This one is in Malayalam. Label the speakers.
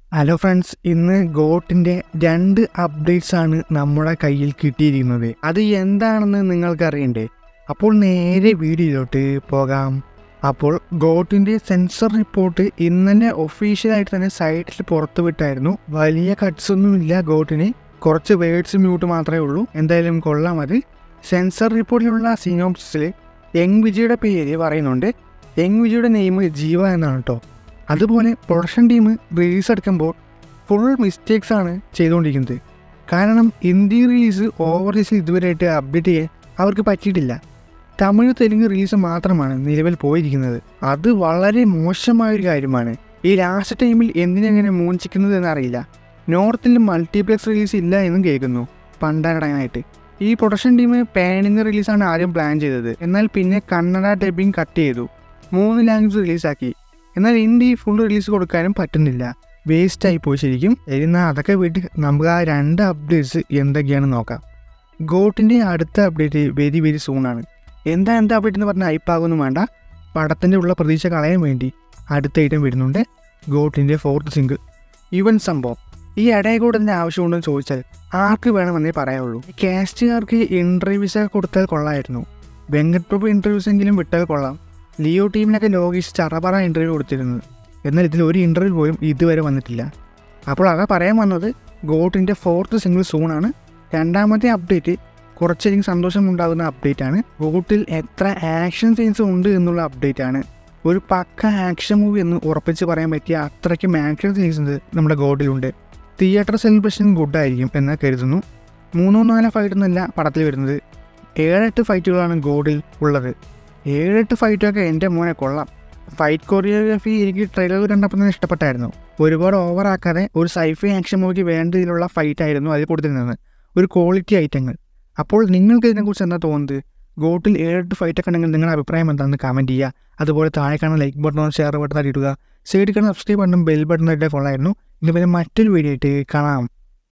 Speaker 1: ഹലോ ഫ്രണ്ട്സ് ഇന്ന് ഗോട്ടിൻ്റെ രണ്ട് അപ്ഡേറ്റ്സ് ആണ് നമ്മുടെ കയ്യിൽ കിട്ടിയിരിക്കുന്നത് അത് എന്താണെന്ന് നിങ്ങൾക്കറിയണ്ടേ അപ്പോൾ നേരെ വീഡിയോയിലോട്ട് പോകാം അപ്പോൾ ഗോട്ടിൻ്റെ സെൻസർ റിപ്പോർട്ട് ഇന്നലെ ഒഫീഷ്യലായിട്ട് തന്നെ സൈറ്റിൽ പുറത്തു വിട്ടായിരുന്നു വലിയ കട്ട്സ് ഒന്നുമില്ല ഗോട്ടിന് കുറച്ച് വേർഡ്സ് മ്യൂട്ട് മാത്രമേ ഉള്ളൂ എന്തായാലും കൊള്ളാം അത് സെൻസർ റിപ്പോർട്ടിലുള്ള സിനോപ്സിൽ യങ് വിജയുടെ പേര് പറയുന്നുണ്ട് യങ് വിജയുടെ നെയിം ജീവ എന്നാണ് കേട്ടോ അതുപോലെ പ്രൊഡക്ഷൻ ടീം റിലീസ് എടുക്കുമ്പോൾ ഫുൾ മിസ്റ്റേക്സ് ആണ് ചെയ്തുകൊണ്ടിരിക്കുന്നത് കാരണം ഹിന്ദി റിലീസ് ഓവർസീസ് ഇതുവരെയായിട്ട് അപ്ഡേറ്റ് ചെയ്യാൻ അവർക്ക് പറ്റിയിട്ടില്ല തമിഴ് തെലുങ്ക് റിലീസ് മാത്രമാണ് നിലവിൽ പോയിരിക്കുന്നത് അത് വളരെ മോശമായൊരു കാര്യമാണ് ഈ ലാസ്റ്റ് ടൈമിൽ എന്തിനെങ്ങനെ മൂഞ്ചിക്കുന്നത് എന്നറിയില്ല നോർത്തിൽ മൾട്ടിപ്ലെക്സ് റിലീസ് ഇല്ല എന്നും കേൾക്കുന്നു പണ്ടാരടങ്ങാനായിട്ട് ഈ പ്രൊഡക്ഷൻ ടീം പാനിന്ന് റിലീസാണ് ആദ്യം പ്ലാൻ ചെയ്തത് എന്നാൽ പിന്നെ കന്നഡ ഡബിങ് കട്ട് ചെയ്തു മൂന്ന് ലാംഗ്വേജ് റിലീസാക്കി എന്നാൽ ഹിന്ദി ഫുൾ റിലീസ് കൊടുക്കാനും പറ്റുന്നില്ല വേസ്റ്റ് ആയി പോയി ശരിക്കും എന്നാൽ അതൊക്കെ വിട്ട് നമുക്ക് ആ രണ്ട് അപ്ഡേറ്റ്സ് എന്തൊക്കെയാണെന്ന് നോക്കാം ഗോട്ടിൻ്റെ അടുത്ത അപ്ഡേറ്റ് വെരി വെരി സൂണാണ് എന്താ എന്താ അപ്ഡേറ്റ് എന്ന് പറഞ്ഞാൽ ഹൈപ്പാകൊന്നും വേണ്ട പടത്തിൻ്റെ ഉള്ള പ്രതീക്ഷ കളയാൻ വേണ്ടി അടുത്ത ഐറ്റം വരുന്നുണ്ട് ഗോട്ടിൻ്റെ ഫോർത്ത് സിംഗിൾ ഇവൻ സംഭവം ഈ ഇടയകൂടൻ്റെ ആവശ്യമുണ്ടെന്ന് ചോദിച്ചാൽ ആർക്ക് വേണമെന്നേ പറയാവുള്ളൂ കാസ്റ്റുകാർക്ക് ഇൻ്റർവ്യൂസ് ഒക്കെ കൊടുത്താൽ കൊള്ളായിരുന്നു വെങ്കട് പ്രഭു ഇൻ്റർവ്യൂസ് എങ്കിലും വിട്ടാൽ കൊള്ളാം ലിയോ ടീമിനൊക്കെ ലോകേഷ് ചറപറ ഇൻ്റർവ്യൂ കൊടുത്തിരുന്നത് എന്നാൽ ഇതിൽ ഒരു ഇൻ്റർവ്യൂ പോലും ഇതുവരെ വന്നിട്ടില്ല അപ്പോൾ അതാ പറയാൻ വന്നത് ഗോട്ടിൻ്റെ ഫോർത്ത് സിംഗിൾ സൂണാണ് രണ്ടാമത്തെ അപ്ഡേറ്റ് കുറച്ചധികം സന്തോഷം ഉണ്ടാകുന്ന അപ്ഡേറ്റ് ആണ് ഗോട്ടിൽ എത്ര ആക്ഷൻ സീൻസ് ഉണ്ട് എന്നുള്ള അപ്ഡേറ്റ് ആണ് ഒരു പക്ക ആക്ഷൻ മൂവി എന്ന് ഉറപ്പിച്ച് പറയാൻ പറ്റിയ അത്രയ്ക്കും ആക്ഷൻ സീൻസ് നമ്മുടെ ഗോട്ടിലുണ്ട് തിയേറ്റർ സെലിബ്രേഷൻ ഗുഡായിരിക്കും എന്ന് കരുതുന്നു മൂന്നോ നാലോ ഫൈറ്റ് എന്നല്ല പടത്തിൽ വരുന്നത് ഏഴെട്ട് ഫൈറ്റുകളാണ് ഗോഡിൽ ഉള്ളത് ഏഴെട്ട് ഫൈറ്റൊക്കെ എൻ്റെ മോനെ കൊള്ളാം ഫൈറ്റ് കൊറിയോഗ്രാഫി എനിക്ക് ട്രെയിലർ കണ്ടപ്പോൾ തന്നെ ഇഷ്ടപ്പെട്ടായിരുന്നു ഒരുപാട് ഓവറാക്കാതെ ഒരു സൈഫൈ ആക്ഷൻ മൂവിക്ക് വേണ്ട രീതിയിലുള്ള ഫൈറ്റ് ആയിരുന്നു അതിൽ കൊടുത്തിരുന്നത് ഒരു ക്വാളിറ്റി ഐറ്റങ്ങൾ അപ്പോൾ നിങ്ങൾക്ക് ഇതിനെക്കുറിച്ച് എന്താ തോന്നുന്നത് ഗോട്ടിൽ ഏഴെട്ട് ഫൈറ്റൊക്കെ ഉണ്ടെങ്കിൽ നിങ്ങളുടെ അഭിപ്രായം എന്താണെന്ന് കമൻറ്റ് ചെയ്യുക അതുപോലെ താഴെ കാണുന്ന ലൈക്ക് ബട്ടണോ ഷെയർ ബട്ടൺ ഇടുക സൈഡിൽ കാണുന്ന സബ്സ്ക്രൈബ് ബട്ടണും ബെൽ ബട്ടൺ ഇട്ടേ കൊള്ളായിരുന്നു ഇനി പിന്നെ മറ്റൊരു വീഡിയോ ആയിട്ട് കാണാം